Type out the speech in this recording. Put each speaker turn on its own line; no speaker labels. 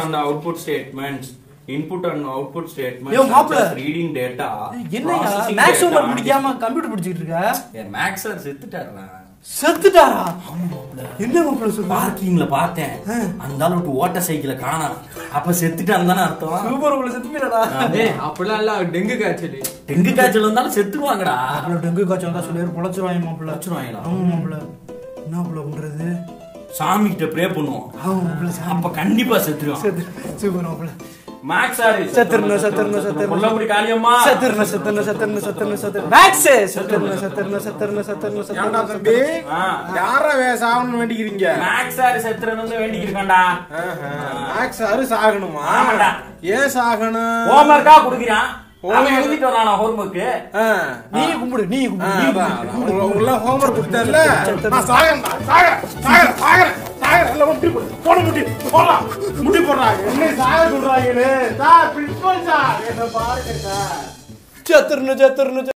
and output statements input and output statements
யோ,
such
மாப்பிள.
as reading data
என்னையா
processing
maths
data,
homework முடிக்காம computer படிச்சிட்டு இருக்க
என் மேக்ஸ் சார் செத்துட்டாருடா
செத்துட்டாரா என்ன மாப்பிள்ள சொல்ற
பார்க்கிங்ல பார்த்தேன் அந்த ஆளு விட்டு ஓட்ட சைக்கிள காணோம் அப்ப செத்துட்டான்னு தானே அர்த்தம்
சூப்பர் உங்களை செத்து போயிடா
டேய் அப்படிலாம் இல்ல டெங்கு காய்ச்சல்
டெங்கு காய்ச்சல் வந்தாலும் செத்துருவாங்கடா
மாப்பிள்ள டெங்கு காய்ச்சல் தான் சொல்லி பொழைச்சிருவாங்க மாப்பிள்ள
வச்சிருவாங்களா
ஆமா மாப்பிள்ள என்ன மாப்பிள்ள பண்றது
சாமி கிட்ட ப்ரே பண்ணுவோம்
ஆமா மாப்பிள்ள
அப்ப கண்டிப்பா செத்துருவான்
செத்து சூப்பர் மாப்பிள்ள
மேக்ஸ் சார்
செத்துருணும், செத்துருணும், செத்துருணும்.
முள்ளமுடி காளியம்மா
சத்துருன சத்துருன சத்துருன சத்துருன சத்துருன மேக்ஸ் சத்துருன சத்துருன சத்துருன சத்துருன
ஏன்டா
சத்துருன
தம்பி
ஆ.
யார சாகணும்னு வேண்டிக்கிறீங்க
மேக்ஸ் சார் செத்துறன்னு வேண்டிக்கிருக்கான்டா
மேக்ஸ் சாரு சாகணுமா
ஆமாடா.
ஏன் சாகணும்
ஹோம்ஒர்க்கா குடுக்குறான் அவன் எழுதிட்டு வரானா ஹோம்ஒர்க்கு
ஆ.
நீ கும்பிடு நீ
ஆ,
கும்பிடு நீ
அதான்,
கும்பிடு.
அதான். உங்களை- உங்களை homework கொடுத்தேன்ல? நான் சாகறேன்டா, சாகறேன், சாகறேன், சாகறேன், சாகறேன். எல்லாம் முட்டி போடு. போடு முட்டி, போடா. முட்டி போடுறாங்க. என்னை சாக சொல்றாங்களே. சார், principal சார், என்னை பாருங்க சார்.
சத்துருன சத்துருன